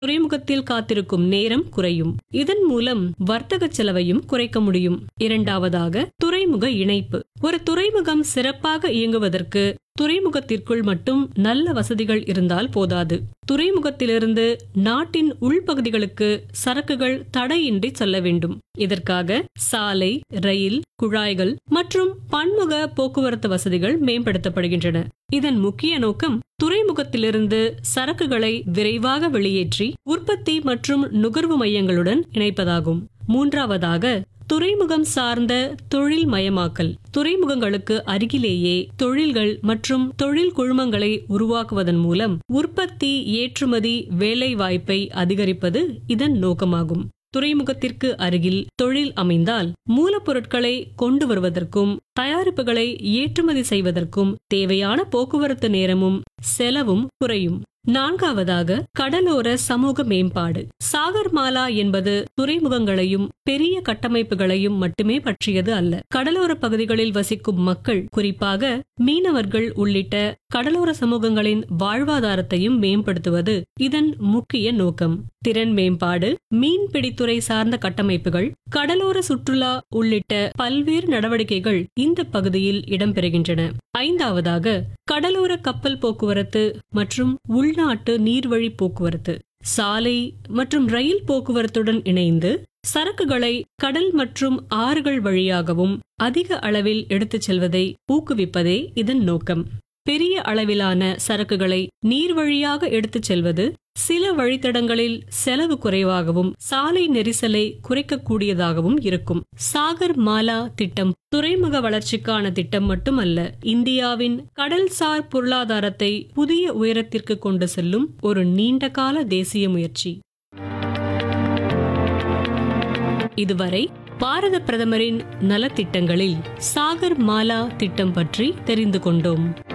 துறைமுகத்தில் காத்திருக்கும் நேரம் குறையும் இதன் மூலம் வர்த்தக செலவையும் குறைக்க முடியும் இரண்டாவதாக துறைமுக இணைப்பு ஒரு துறைமுகம் சிறப்பாக இயங்குவதற்கு துறைமுகத்திற்குள் மட்டும் நல்ல வசதிகள் இருந்தால் போதாது துறைமுகத்திலிருந்து நாட்டின் உள்பகுதிகளுக்கு சரக்குகள் தடையின்றி செல்ல வேண்டும் இதற்காக சாலை ரயில் குழாய்கள் மற்றும் பன்முக போக்குவரத்து வசதிகள் மேம்படுத்தப்படுகின்றன இதன் முக்கிய நோக்கம் துறைமுகத்திலிருந்து சரக்குகளை விரைவாக வெளியேற்றி உற்பத்தி மற்றும் நுகர்வு மையங்களுடன் இணைப்பதாகும் மூன்றாவதாக துறைமுகம் சார்ந்த தொழில் மயமாக்கல் துறைமுகங்களுக்கு அருகிலேயே தொழில்கள் மற்றும் தொழில் குழுமங்களை உருவாக்குவதன் மூலம் உற்பத்தி ஏற்றுமதி வேலை வாய்ப்பை அதிகரிப்பது இதன் நோக்கமாகும் துறைமுகத்திற்கு அருகில் தொழில் அமைந்தால் மூலப்பொருட்களை கொண்டு வருவதற்கும் தயாரிப்புகளை ஏற்றுமதி செய்வதற்கும் தேவையான போக்குவரத்து நேரமும் செலவும் குறையும் நான்காவதாக கடலோர சமூக மேம்பாடு சாகர்மாலா என்பது துறைமுகங்களையும் பெரிய கட்டமைப்புகளையும் மட்டுமே பற்றியது அல்ல கடலோர பகுதிகளில் வசிக்கும் மக்கள் குறிப்பாக மீனவர்கள் உள்ளிட்ட கடலோர சமூகங்களின் வாழ்வாதாரத்தையும் மேம்படுத்துவது இதன் முக்கிய நோக்கம் திறன் மேம்பாடு மீன்பிடித்துறை சார்ந்த கட்டமைப்புகள் கடலோர சுற்றுலா உள்ளிட்ட பல்வேறு நடவடிக்கைகள் இந்த பகுதியில் இடம்பெறுகின்றன ஐந்தாவதாக கடலோர கப்பல் போக்குவரத்து மற்றும் உள்நாட்டு நீர்வழி போக்குவரத்து சாலை மற்றும் ரயில் போக்குவரத்துடன் இணைந்து சரக்குகளை கடல் மற்றும் ஆறுகள் வழியாகவும் அதிக அளவில் எடுத்துச் செல்வதை ஊக்குவிப்பதே இதன் நோக்கம் பெரிய அளவிலான சரக்குகளை நீர் வழியாக எடுத்துச் செல்வது சில வழித்தடங்களில் செலவு குறைவாகவும் சாலை நெரிசலை குறைக்கக்கூடியதாகவும் இருக்கும் சாகர் மாலா திட்டம் துறைமுக வளர்ச்சிக்கான திட்டம் மட்டுமல்ல இந்தியாவின் கடல்சார் பொருளாதாரத்தை புதிய உயரத்திற்கு கொண்டு செல்லும் ஒரு நீண்டகால தேசிய முயற்சி இதுவரை பாரத பிரதமரின் நலத்திட்டங்களில் சாகர் மாலா திட்டம் பற்றி தெரிந்து கொண்டோம்